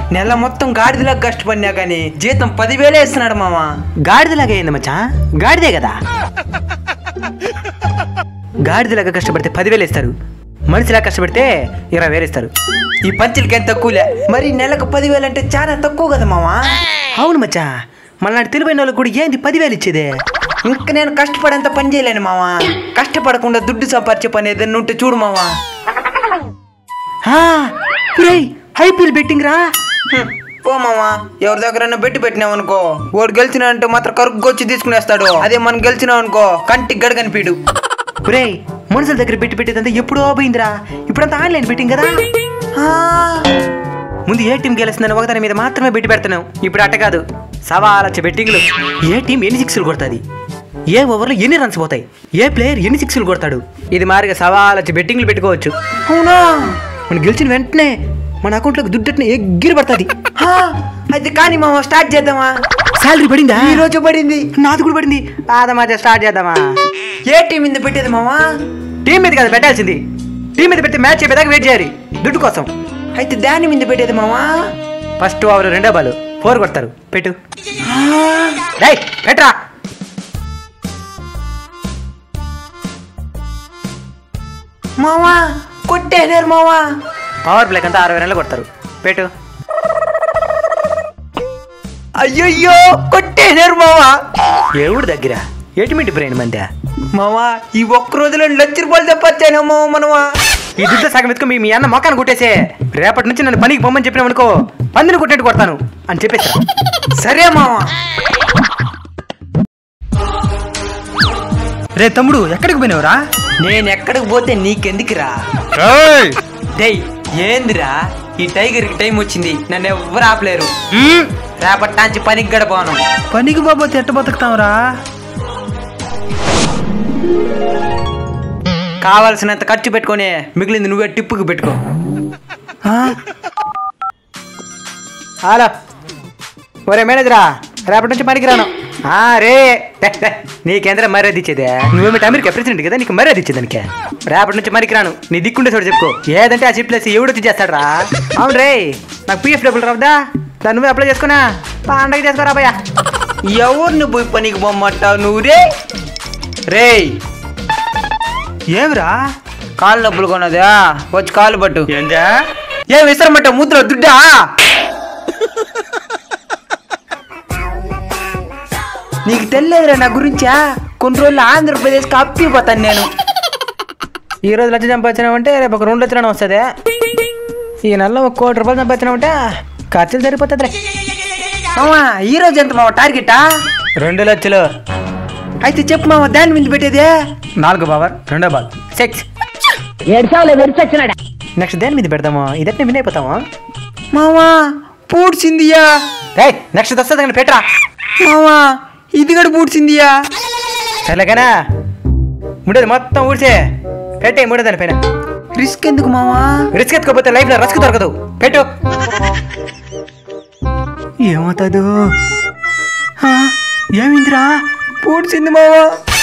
నెల మొత్తం గాడిదలాగా కష్టపడినా కానీ జీతం పదివేలే ఇస్తున్నాడు మామ గాడిదలాగా అయింది మచ్చా గాడిదే కదా గాడిదలాగా కష్టపడితే పదివేలు ఇస్తారు మనిషిలా కష్టపడితే ఇరవై వేలు ఇస్తారు ఈ పంచులకి ఎంత తక్కువలే మరి నెలకు పదివేలు అంటే చాలా తక్కువ కదా మామ అవును మచ్చా మళ్ళీ తెలివైన వాళ్ళకి కూడా ఏంది పదివేలు ఇచ్చేదే ఇంకా నేను కష్టపడేంత పని చేయలేను మామ కష్టపడకుండా దుడ్డు సంపాదించే పని ఏదైనా ఉంటే చూడు మామ ఐపీఎల్ బెట్టింగ్ రా హ్మ్, పో మామ ఎవరి దగ్గర బెట్టి పెట్టినావు అనుకో వాడు గెలిచినాడంటే మాత్రం కరుగ్గా వచ్చి తీసుకునేస్తాడు అదే మనం గెలిచినాం అనుకో కంటికి గడ కనిపించడు రే మనుషుల దగ్గర పెట్టి పెట్టేదంతా ఎప్పుడో పోయిందిరా ఇప్పుడంతా ఆన్లైన్ బెట్టింగ్ కదా ఆ, ముందు ఏ టీం గెలుస్తుందని ఒకదాని మీద మాత్రమే పెట్టి పెడుతున్నావు ఇప్పుడు అట్ట కాదు సవాలచ్చ బెట్టింగ్లు ఏ టీం ఎన్ని సిక్స్లు కొడుతుంది ఏ ఓవర్లో ఎన్ని రన్స్ పోతాయి ఏ ప్లేయర్ ఎన్ని సిక్స్లు కొడతాడు ఇది మారిగా సవాలచ్చ బెట్టింగ్లు పెట్టుకోవచ్చు అవునా మనం గెలిచిన వెంటనే మన అకౌంట్లోకి దుడ్డట్నే ఎగ్గిరి పడుతుంది ఆ, అయితే కానీ మామ స్టార్ట్ చేద్దామా శాలరీ పడిందా ఈ రోజు పడింది నాది కూడా పడింది పాదమా స్టార్ట్ చేద్దామా ఏ టీం మీద పెట్టేది మామ టీం మీద కదా పెట్టాల్సింది టీం మీద పెడితే మ్యాచ్ అయిపోయేదాకా వెయిట్ చేయాలి దుడ్డు కోసం అయితే దాని మీద పెట్టేది మామ ఫస్ట్ ఓవర్ రెండో బాల్ ఫోర్ కొడతారు పెట్టు డై పెట్టరా మావా కొట్టేనారు మావా పవర్ ప్లేక్ అంతా అరవై రన్లు కొడతారు పెట్టు అయ్యయ్యో కొట్టేనారు మావా ఎవడు దగ్గర ఎటువంటి బ్రెయిన్ మందా మావా ఈ ఒక్క రోజులో లక్ష రూపాయలు తప్పచ్చాను మావ మనమా ఈ దుడ్డు సగం ఎత్తుకు మీ మీ అన్న మొక్కను కొట్టేసే రేపటి నుంచి నన్ను పనికి పొమ్మని చెప్పినావు అనుకో పందిని కొట్టినట్టు కొడతాను అని చెప్పేసి సరే మావా రే తమ్ముడు ఎక్కడికి పోయినావురా నేను ఎక్కడికి పోతే నీకెందుకురా డేయ్ ఏందిరా ఈ టైగర్కి టైం వచ్చింది నన్ను ఎవ్వరు ఆపలేరు రేపటి నుంచి పనికి గడపాను పనికి బాబోతే ఎట్ట బతుకుతావురా కావాల్సినంత ఖర్చు పెట్టుకొని మిగిలింది నువ్వే టిప్పుకి పెట్టుకో హలో ఒరే మేనేజరా రేపటి నుంచి పనికి రాను ఆ, రే నీకేంద్ర మర్యాద ఇచ్చేదే నువ్వేమిటి అమెరికా ప్రెసిడెంట్ కదా నీకు మర్యాద ఇచ్చేది దానికి రేపటి నుంచి పనికి రాను నీ దిక్కుండే చోటు చెప్పుకో ఏదంటే ఆ షిప్ ప్లేస్ ఎవడు వచ్చి చేస్తాడు రా అవును రే నాకు పిఎఫ్ డబ్బులు రావద్దా దాన్ని నువ్వే అప్లై చేసుకున్నా పండగ చేసుకోరా భయ్యా ఎవరిని పోయి పనికి పొమ్మంటావు నువ్వు రే రేయ్ ఏమిరా కాళ్ళు డబ్బులు కొన్నదా వచ్చి కాళ్ళు పట్టు ఏందా ఏం విసరమంట ముద్ర దుడ్డా నీకు తెలియదురా నా గురించా కొన్ని రోజులు ఆంధ్రప్రదేశ్కి అప్పిపోతాను నేను ఈ రోజు లక్ష సంపాదించినామంటే రేపు ఒక రెండు లక్షలు వస్తుంది ఈ నెలలో ఒక కోటి రూపాయలు సంపాదించినామంటే ఖర్చులు సరిపోతుంది మామా ఈ రోజు ఎంత మామ టార్గెటా రెండు లక్షలు అయితే చెప్పు మామ దాని మీద పెట్టేదే నాలుగు బావర్ రెండో బాల్ సిక్స్ నెక్స్ట్ దేని మీద పెడతాము ఇదట్నే విన్ అయిపోతాము మామా పూడ్చిందియా ఏయ్ నెక్స్ట్ వస్తుంది కానీ పెట్టరా మామా ఇది కూడా పూడ్చిందియా సర్లేకనా ఉండేది మొత్తం ఊడ్చే పెట్టే మూడో దాని పైన రిస్క్ ఎందుకు మామా రిస్క్ ఎత్తుకోపోతే లైఫ్లో రస్క్ దొరకదు పెట్టు ఏమవుతాదు ఏమిందిరా పూడ్చింది మామా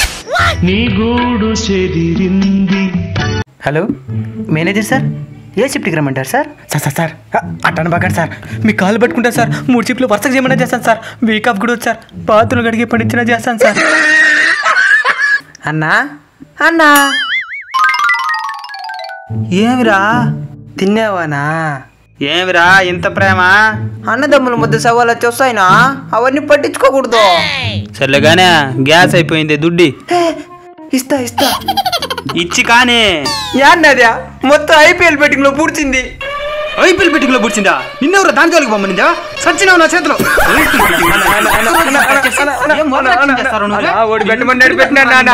హలో మేనేజర్ సార్ ఏ షిఫ్ట్కి రమ్మంటారు సార్ సార్ సార్ సార్ అట్టాను బాకండి సార్ మీ కాలు పట్టుకుంటాను సార్ మూడు షిఫ్ట్లు వరుసగా చేయమన్నా చేస్తాను సార్ వీక్ ఆఫ్ కూడా వచ్చి సార్ బాత్రూమ్ గడిగే పండించినా చేస్తాను సార్ అన్నా అన్నా ఏమిరా తిన్నావానా ఏమిరా ఇంత ప్రేమ అన్నదమ్ముల ముద్ద సవాలు వచ్చి వస్తాయినా అవన్నీ పట్టించుకోకూడదు సర్లేగానే గ్యాస్ అయిపోయింది దుడ్డి హే, ఇస్తా ఇస్తా ఇచ్చి కానీ యాన్నదా మొత్తం ఐపీఎల్ బెట్టింగ్ లో పూడ్చింది ఐపీఎల్ బెట్టింగ్ లో పుడిచిందా నిన్నెవరు దాని జోలికి పంపనిందా సచ్చినావు నా చేతిలో ఏం ఓవర్ యాక్టింగ్ చేస్తారు నువ్వు?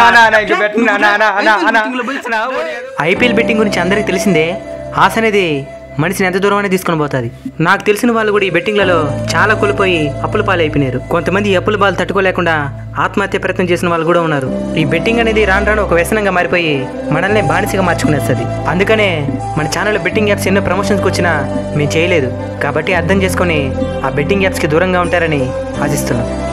ఐపీఎల్ బెట్టింగ్ గురించి అందరికీ తెలిసిందే ఆశ అనేది మనిషిని ఎంత దూరం అనేది తీసుకొని పోతుంది నాకు తెలిసిన వాళ్ళు కూడా ఈ బెట్టింగ్లలో చాలా కోల్పోయి అప్పుల పాలైపోయినారు కొంతమంది ఈ అప్పుల బాధలు తట్టుకోలేకుండా ఆత్మహత్య ప్రయత్నం చేసిన వాళ్ళు కూడా ఉన్నారు ఈ బెట్టింగ్ అనేది రాను రాను ఒక వ్యసనంగా మారిపోయి మనల్ని బానిసగా మార్చుకునేస్తుంది అందుకనే మన ఛానల్లో బెట్టింగ్ యాప్స్ ఎన్నో ప్రమోషన్స్కి వచ్చినా మేము చేయలేదు కాబట్టి అర్థం చేసుకొని ఆ బెట్టింగ్ యాప్స్కి దూరంగా ఉంటారని ఆశిస్తున్నాం